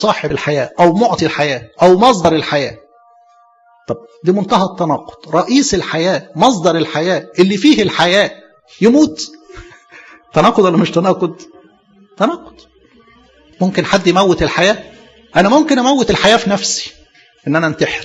صاحب الحياة أو معطي الحياة أو مصدر الحياة طب دي منتهى التناقض رئيس الحياة مصدر الحياة اللي فيه الحياة يموت تناقض ولا مش تناقض تناقض ممكن حد يموت الحياة أنا ممكن أموت الحياة في نفسي إن أنا أنتحر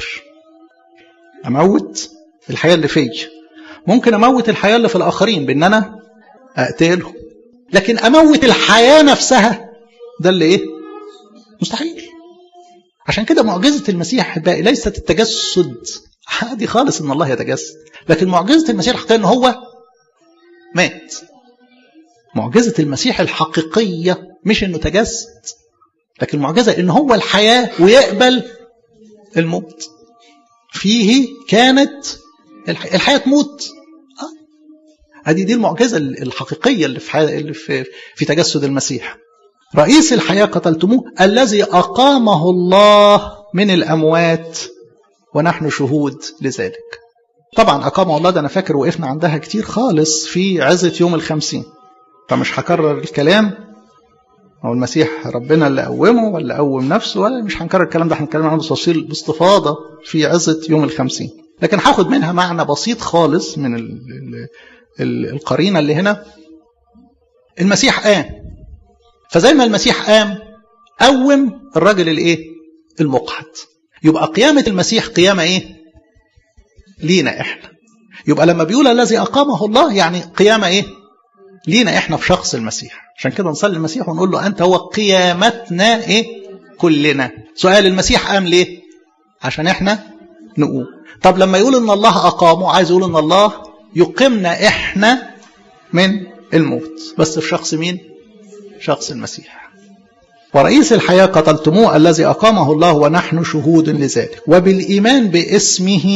أموت الحياة اللي فيا ممكن أموت الحياة اللي في الآخرين بإن أنا أقتله لكن أموت الحياة نفسها ده اللي إيه مستحيل عشان كده معجزة المسيح أحبائي ليست التجسد عادي خالص إن الله يتجسد لكن معجزة المسيح الحقيقية إن هو مات معجزة المسيح الحقيقية مش إنه تجسد لكن معجزة إن هو الحياة ويقبل الموت فيه كانت الحياة تموت هذه دي المعجزة الحقيقية اللي في اللي في في تجسد المسيح رئيس الحياة قتلتموه الذي أقامه الله من الأموات ونحن شهود لذلك طبعا أقامه الله ده أنا فاكر وقفنا عندها كتير خالص في عزة يوم الخمسين فمش هكرر الكلام هو المسيح ربنا اللي قومه ولا قوم نفسه ولا مش هنكرر الكلام ده هنتكلم عنه بتفاصيل باستفاضة في عزة يوم الخمسين لكن هاخد منها معنى بسيط خالص من ال ال ال القرينة اللي هنا المسيح قام فزي ما المسيح قام قوم الراجل الايه المقعد يبقى قيامة المسيح قيامة ايه لينا احنا يبقى لما بيقول الذي أقامه الله يعني قيامة ايه لينا احنا في شخص المسيح عشان كده نصلي المسيح ونقول له أنت هو قيامتنا ايه كلنا سؤال المسيح قام ليه عشان احنا نقوم طب لما يقول ان الله أقامه عايز يقول ان الله يقيمنا احنا من الموت بس في شخص مين شخص المسيح ورئيس الحياة قتلتموه الذي أقامه الله ونحن شهود لذلك وبالإيمان باسمه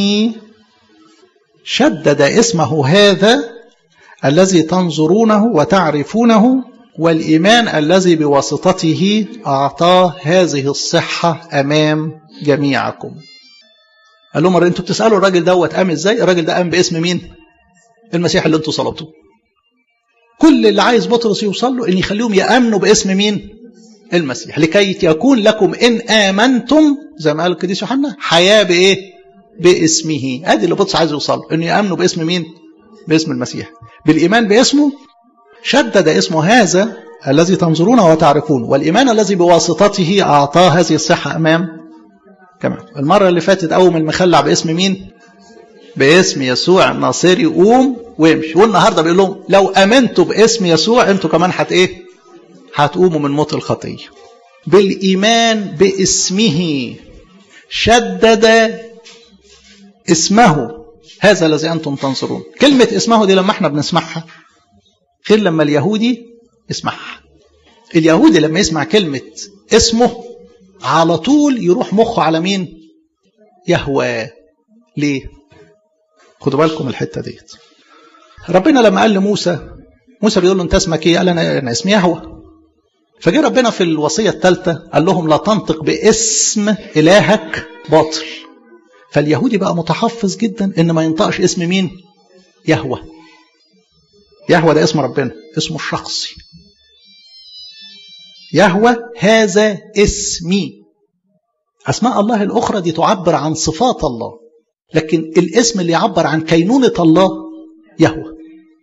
شدد اسمه هذا الذي تنظرونه وتعرفونه والإيمان الذي بواسطته أعطاه هذه الصحة أمام جميعكم قال لهم انتوا بتسألوا الراجل دوت قام ازاي الراجل ده قام باسم مين المسيح اللي انتوا صلبتوه كل اللي عايز بطرس يوصل له ان يخليهم يامنوا باسم مين المسيح لكي يكون لكم ان امنتم زي ما قال القديس يوحنا حياه بايه باسمه ادي اللي بطرس عايز يوصل له ان يامنوا باسم مين باسم المسيح بالايمان باسمه شدد اسمه هذا الذي تنظرونه وتعرفون والايمان الذي بواسطته اعطاه هذه الصحه امام كمان المره اللي فاتت اول المخلع باسم مين باسم يسوع الناصري قوم وامشي والنهارده بيقول لهم لو امنتوا باسم يسوع انتوا كمان هت ايه هتقوموا من موت الخطيه بالايمان باسمه شدد اسمه هذا الذي انتم تنصرون كلمه اسمه دي لما احنا بنسمعها غير لما اليهودي يسمعها اليهودي لما يسمع كلمه اسمه على طول يروح مخه على مين يهوى ليه خدوا بالكم الحته ديت ربنا لما قال لموسى موسى بيقول له انت اسمك ايه قال انا انا اسمي يهوى فجه ربنا في الوصيه الثالثه قال لهم لا تنطق باسم الهك باطل فاليهودي بقى متحفظ جدا ان ما ينطقش اسم مين يهوى يهوى ده اسم ربنا اسمه الشخصي يهوى هذا اسمي اسماء الله الاخرى دي تعبر عن صفات الله لكن الاسم اللي يعبر عن كينونة الله يهوى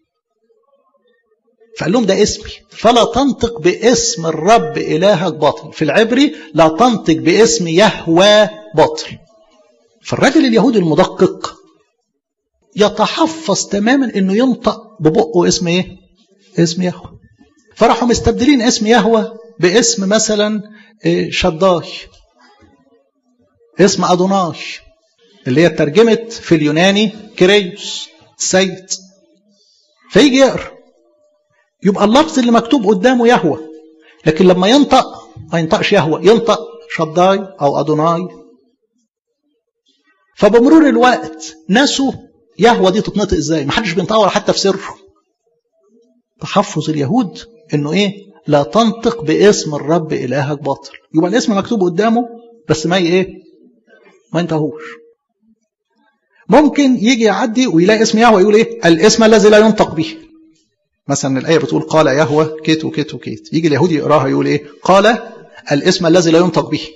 فقال لهم ده اسمي فلا تنطق باسم الرب إلهك باطل في العبري لا تنطق باسم يهوى باطل فالراجل اليهودي المدقق يتحفظ تماما انه ينطق ببقه اسم ايه اسم يهوى فراحوا مستبدلين اسم يهوى باسم مثلا شداي اسم ادوناي اللي هي ترجمت في اليوناني كريوس السيد فيجي يقرا يبقى اللفظ اللي مكتوب قدامه يهوى لكن لما ينطق ما ينطقش يهوى ينطق شداي او ادوناي فبمرور الوقت نسوا يهوى دي تتنطق ازاي ما حدش بينطقها ولا حتى في سره تحفظ اليهود انه ايه لا تنطق باسم الرب الهك باطل يبقى الاسم مكتوب قدامه بس ما ايه ما ينتهوش ممكن يجي يعدي ويلاقي اسم يهوه يقول ايه الاسم الذي لا ينطق به مثلا الايه بتقول قال يهوه كيت وكيت وكيت يجي اليهودي يقراها يقول ايه قال الاسم الذي لا ينطق به